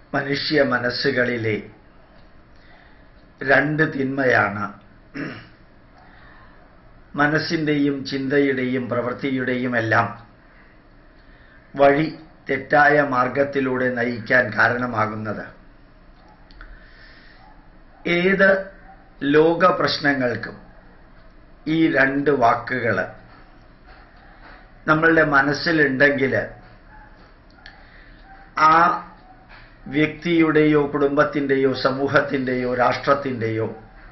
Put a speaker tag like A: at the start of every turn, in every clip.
A: മനുഷ്യ മനസ്സുകളിലെ രണ്ട് തിന്മയാണ് മനസ്സിൻ്റെയും ചിന്തയുടെയും പ്രവൃത്തിയുടെയും എല്ലാം വഴി തെറ്റായ മാർഗത്തിലൂടെ നയിക്കാൻ കാരണമാകുന്നത് ഏത് ലോക പ്രശ്നങ്ങൾക്കും ഈ രണ്ട് വാക്കുകൾ നമ്മളുടെ മനസ്സിലുണ്ടെങ്കിൽ ആ വ്യക്തിയുടെയോ കുടുംബത്തിൻ്റെയോ സമൂഹത്തിൻ്റെയോ രാഷ്ട്രത്തിൻ്റെയോ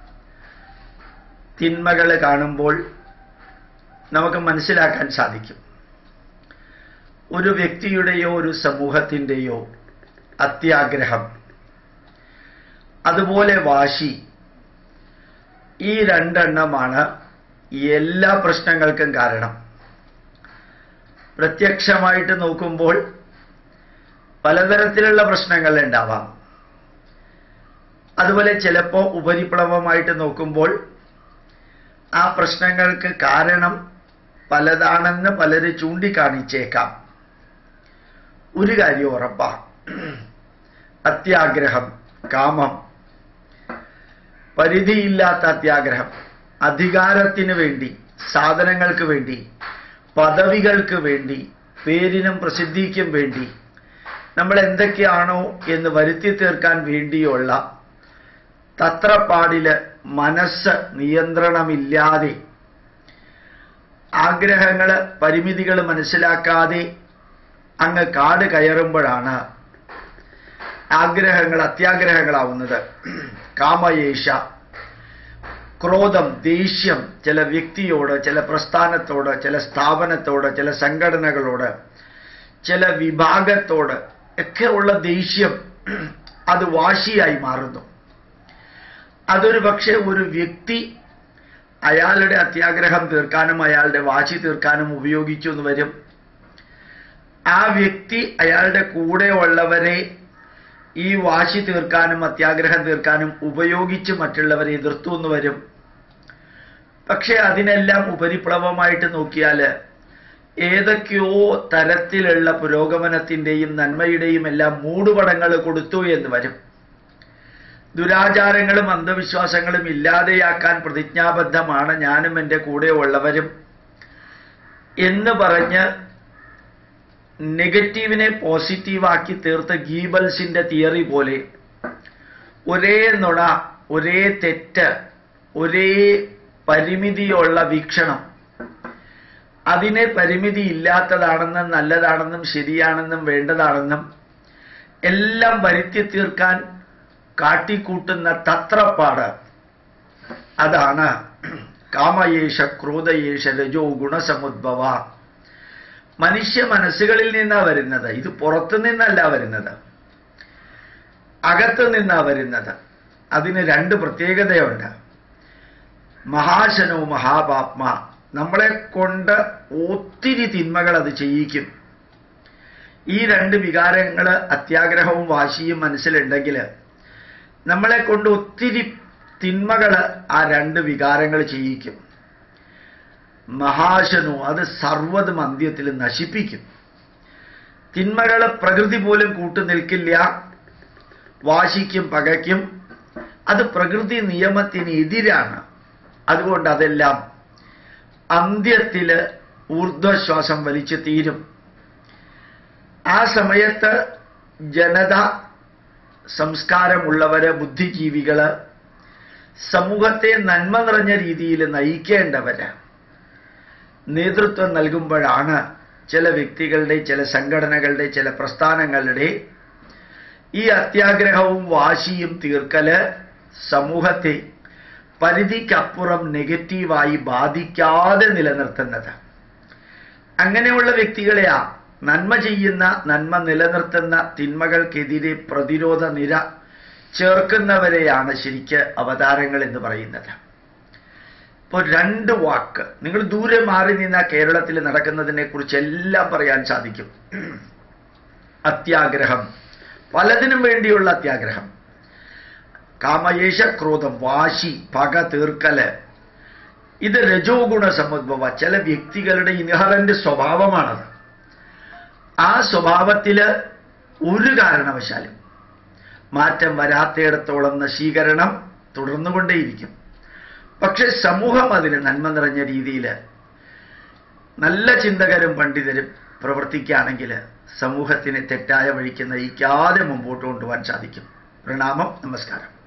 A: തിന്മകൾ കാണുമ്പോൾ നമുക്ക് മനസ്സിലാക്കാൻ സാധിക്കും ഒരു വ്യക്തിയുടെയോ ഒരു സമൂഹത്തിൻ്റെയോ അത്യാഗ്രഹം അതുപോലെ വാശി ഈ രണ്ടെണ്ണമാണ് എല്ലാ പ്രശ്നങ്ങൾക്കും കാരണം പ്രത്യക്ഷമായിട്ട് നോക്കുമ്പോൾ പലതരത്തിലുള്ള പ്രശ്നങ്ങൾ ഉണ്ടാവാം അതുപോലെ ചിലപ്പോൾ ഉപരിപ്ലവമായിട്ട് നോക്കുമ്പോൾ ആ പ്രശ്നങ്ങൾക്ക് കാരണം പലതാണെന്ന് പലര് ചൂണ്ടിക്കാണിച്ചേക്കാം ഒരു കാര്യം ഉറപ്പാ അത്യാഗ്രഹം കാമം പരിധിയില്ലാത്ത അത്യാഗ്രഹം അധികാരത്തിന് വേണ്ടി സാധനങ്ങൾക്ക് വേണ്ടി പദവികൾക്ക് വേണ്ടി പേരിനും പ്രസിദ്ധിക്കും വേണ്ടി നമ്മൾ എന്തൊക്കെയാണോ എന്ന് വരുത്തി തീർക്കാൻ വേണ്ടിയുള്ള തത്രപ്പാടില് മനസ്സ് നിയന്ത്രണമില്ലാതെ ആഗ്രഹങ്ങൾ പരിമിതികൾ മനസ്സിലാക്കാതെ അങ്ങ് കാട് കയറുമ്പോഴാണ് ആഗ്രഹങ്ങൾ അത്യാഗ്രഹങ്ങളാവുന്നത് കാമയേഷ ക്രോധം ദേഷ്യം ചില വ്യക്തിയോട് ചില പ്രസ്ഥാനത്തോട് ചില സ്ഥാപനത്തോട് ചില സംഘടനകളോട് ചില വിഭാഗത്തോട് ഒക്കെ ഉള്ള ദേഷ്യം അത് വാശിയായി മാറുന്നു അതൊരു പക്ഷേ ഒരു വ്യക്തി അയാളുടെ അത്യാഗ്രഹം തീർക്കാനും അയാളുടെ വാശി തീർക്കാനും ഉപയോഗിച്ചു എന്ന് വരും ആ വ്യക്തി അയാളുടെ കൂടെ ഉള്ളവരെ ഈ വാശി തീർക്കാനും അത്യാഗ്രഹം തീർക്കാനും ഉപയോഗിച്ച് മറ്റുള്ളവരെ എതിർത്തു എന്ന് വരും പക്ഷെ അതിനെല്ലാം ഉപരിപ്ലവമായിട്ട് നോക്കിയാൽ ഏതൊക്കെയോ തരത്തിലുള്ള പുരോഗമനത്തിൻ്റെയും നന്മയുടെയും എല്ലാം മൂടുപടങ്ങൾ കൊടുത്തു എന്ന് വരും ദുരാചാരങ്ങളും അന്ധവിശ്വാസങ്ങളും ഇല്ലാതെയാക്കാൻ പ്രതിജ്ഞാബദ്ധമാണ് ഞാനും എൻ്റെ കൂടെ ഉള്ളവരും എന്ന് പറഞ്ഞ് നെഗറ്റീവിനെ പോസിറ്റീവാക്കി തീർത്ത ഗീബൽസിന്റെ തിയറി പോലെ ഒരേ നുണ ഒരേ തെറ്റ് ഒരേ പരിമിതിയുള്ള വീക്ഷണം അതിനെ പരിമിതി ഇല്ലാത്തതാണെന്നും നല്ലതാണെന്നും ശരിയാണെന്നും വേണ്ടതാണെന്നും എല്ലാം വരുത്തി തീർക്കാൻ കാട്ടിക്കൂട്ടുന്ന തത്രപ്പാട് അതാണ് കാമയേഷ ക്രോധയേഷ രജോ ഗുണസമുദ്ഭവ മനുഷ്യ മനസ്സുകളിൽ നിന്നാ വരുന്നത് ഇത് പുറത്തു നിന്നല്ല വരുന്നത് അകത്ത് നിന്നാ വരുന്നത് അതിന് രണ്ട് പ്രത്യേകതയുണ്ട് മഹാശനോ മഹാപാപ്മ നമ്മളെ കൊണ്ട് ഒത്തിരി തിന്മകൾ അത് ചെയ്യിക്കും ഈ രണ്ട് വികാരങ്ങൾ അത്യാഗ്രഹവും വാശിയും മനസ്സിലുണ്ടെങ്കിൽ നമ്മളെ കൊണ്ട് ഒത്തിരി തിന്മകൾ ആ രണ്ട് വികാരങ്ങൾ ചെയ്യിക്കും മഹാശനു അത് സർവ്വതും അന്ത്യത്തിൽ നശിപ്പിക്കും തിന്മകൾ പ്രകൃതി പോലും കൂട്ടു നിൽക്കില്ല വാശിക്കും പകയ്ക്കും അത് പ്രകൃതി നിയമത്തിന് എതിരാണ് അതുകൊണ്ട് അതെല്ലാം അന്ത്യത്തിൽ ഊർധ്വശ്വാസം വലിച്ചു തീരും ആ സമയത്ത് ജനത സംസ്കാരമുള്ളവര് ബുദ്ധിജീവികള് സമൂഹത്തെ നന്മ നിറഞ്ഞ രീതിയിൽ നയിക്കേണ്ടവര് നേതൃത്വം നൽകുമ്പോഴാണ് ചില വ്യക്തികളുടെ ചില സംഘടനകളുടെ ചില പ്രസ്ഥാനങ്ങളുടെ ഈ അത്യാഗ്രഹവും വാശിയും തീർക്കല് സമൂഹത്തെ പരിധിക്കപ്പുറം നെഗറ്റീവായി ബാധിക്കാതെ നിലനിർത്തുന്നത് അങ്ങനെയുള്ള വ്യക്തികളെയാ നന്മ ചെയ്യുന്ന നന്മ നിലനിർത്തുന്ന തിന്മകൾക്കെതിരെ പ്രതിരോധ നിര ചേർക്കുന്നവരെയാണ് ശരിക്ക് അവതാരങ്ങൾ എന്ന് പറയുന്നത് ഇപ്പോൾ രണ്ട് വാക്ക് നിങ്ങൾ ദൂരെ മാറി നിന്ന കേരളത്തിൽ നടക്കുന്നതിനെ കുറിച്ച് എല്ലാം പറയാൻ സാധിക്കും അത്യാഗ്രഹം പലതിനും വേണ്ടിയുള്ള അത്യാഗ്രഹം കാമയേശ ക്രോധം വാശി പക തീർക്കല് ഇത് രജോ ഗുണ സമുദ്ഭവ ചില വ്യക്തികളുടെ ഇൻഹറന്റ് സ്വഭാവമാണത് ആ സ്വഭാവത്തില് ഒരു കാരണവശാലും മാറ്റം വരാത്തയിടത്തോളം നശീകരണം തുടർന്നുകൊണ്ടേയിരിക്കും പക്ഷെ സമൂഹം അതിന് നന്മ നിറഞ്ഞ രീതിയിൽ നല്ല ചിന്തകരും പണ്ഡിതരും പ്രവർത്തിക്കുകയാണെങ്കിൽ സമൂഹത്തിനെ തെറ്റായ വഴിക്ക് നയിക്കാതെ മുമ്പോട്ട് കൊണ്ടുപോകാൻ സാധിക്കും പ്രണാമം നമസ്കാരം